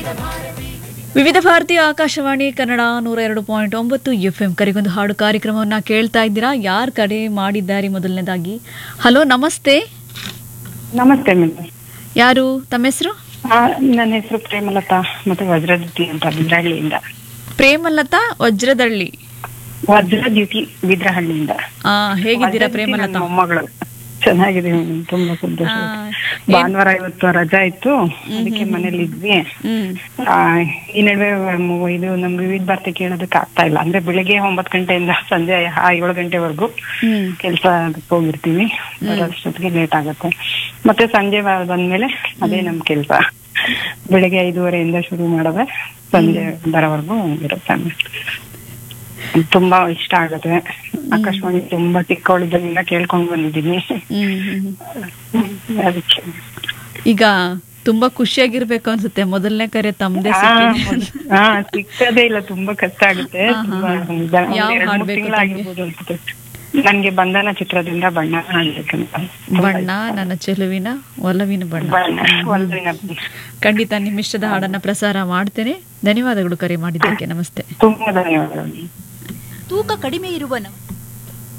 ವಿವಿಧ ಭಾರತೀಯ ಆಕಾಶವಾಣಿ ಕನ್ನಡ ನೂರ ಎರಡು ಪಾಯಿಂಟ್ ಒಂಬತ್ತು ಎಫ್ ಎಂ ಕರಿಗೊಂದು ಹಾಡು ಕಾರ್ಯಕ್ರಮವನ್ನ ಕೇಳ್ತಾ ಇದ್ದೀರಾ ಯಾರು ಕರೆ ಮಾಡಿದ್ದಾರೆ ಮೊದಲನೇದಾಗಿ ಹಲೋ ನಮಸ್ತೆ ನಮಸ್ತೆ ಮೇಡಮ್ ಯಾರು ತಮ್ಮ ಹೆಸರು ನನ್ನ ಹೆಸರು ಪ್ರೇಮಲತಾ ಮತ್ತೆ ವಜ್ರದ್ಯುತಿ ಅಂತ ಬಿದ್ರಹಳ್ಳಿಯಿಂದ ಪ್ರೇಮಲತಾ ವಜ್ರದಳ್ಳಿ ವಜ್ರದ್ಯುತಿ ಬಿದ್ರಹಳ್ಳಿಯಿಂದ ಆ ಹೇಗಿದ್ದೀರಾ ವಜ್ರದ್ಯುತಿ ಪ್ರೇಮಲತಾ ನನ್ನ ಮೊಮ್ಮಗಳು ಚೆನ್ನಾಗಿದೆ ಮೇಡಮ್ ತುಂಬಾ ಸಂತೋಷ ಆ, ಭಾನುವಾರ ಇವತ್ತು ರಜಾ ಇತ್ತು ಅದಕ್ಕೆ ಮನೇಲಿ ಇದ್ವಿ ಹ್ಮ್ ಆ, ಈ ನಡುವೆ ಮ್- ಇದು ನಮ್ ವಿವಿಧ ಭಾರತಿ ಕೇಳೋದಕ್ಕೆ ಆಗ್ತಾ ಇಲ್ಲ ಅಂದ್ರೆ ಬೆಳಿಗ್ಗೆ ಒಂಬತ್ತು ಗಂಟೆಯಿಂದ ಸಂಜೆ ಆ ಏಳು ಗಂಟೆವರೆಗೂ ಹ್ಮ್ ಕೆಲಸ ಹೋಗಿರ್ತೀವಿ ಬರೋಷ್ಟೊತ್ತಿಗೆ ಲೇಟ್ ಆಗುತ್ತೆ ಮತ್ತೆ ಸಂಜೆ ಬ- ಬಂದ್ಮೇಲೆ ಅದೇ ನಮ್ ಕೆಲ್ಸ ಬೆಳಿಗ್ಗೆ ಐದೂವರೆಯಿಂದ ಶುರು ಮಾಡಿದ್ರೆ ಸಂಜೆ ಬರೋವರೆಗೂ ಇರುತ್ತೆ ತುಂಬಾ ಇಷ್ಟ ಆಗುತ್ತೆ ಆಕಾಶವಾಣಿ ತುಂಬಾ ಚಿಕ್ಕವಳಿದ್ದರಿಂದ ಕೇಳ್ಕೊಂಡ್ ಬಂದಿದ್ದೀನಿ ಹ್ಮ್ ಹ್ಮ್ ಹ್ಮ್. ಅದಕ್ಕೆ ಈಗ ತುಂಬಾ ಖುಷಿಯಾಗಿರ್ಬೇಕು ಅನ್ಸುತ್ತೆ ಮೊದಲನೇ ಕರೆ ತಮ್ಮದೇ ಹಾ, ಹಾ ಸಿಕ್ಕದೇ ಇಲ್ಲ ತುಂಬಾ ಕಷ್ಟ ಆಗುತ್ತೆ ಹಾ, ತುಂಬಾ ಹಾ. ಒಂದ್ ಎರಡ್ ಯಾವ ಮೂರ್ ಹಾಡ್ ಬೇಕು ತಿಂಗ್ಳಾಗಿರ್ಬೋದು ಅನ್ಸುತ್ತೆ ನನ್ಗೆ ಬಂಧನ ಚಿತ್ರದಿಂದ ಬಣ್ಣ ಹಾಡ್ಬೇಕಂತ ಬಣ್ಣ ನನ್ನ ಚೆಲುವಿನ ಒಲವಿನ ಬಣ್ಣ ಬಣ್ಣ ಒಂದಿನ ಖಂಡಿತ ನಿಮ್ಮಿಷ್ಟದ ಹಾಡನ್ನ ಪ್ರಸಾರ ಮಾಡ್ತೇನೆ ಧನ್ಯವಾದಗಳು ಕರೆ ಮಾಡಿದ್ದಕ್ಕೆ ನಮಸ್ತೆ ತುಂಬಾ ಧನ್ಯವಾದಗಳು ತೂಕ ಕಡಿಮೆ ಇರುವ ನವ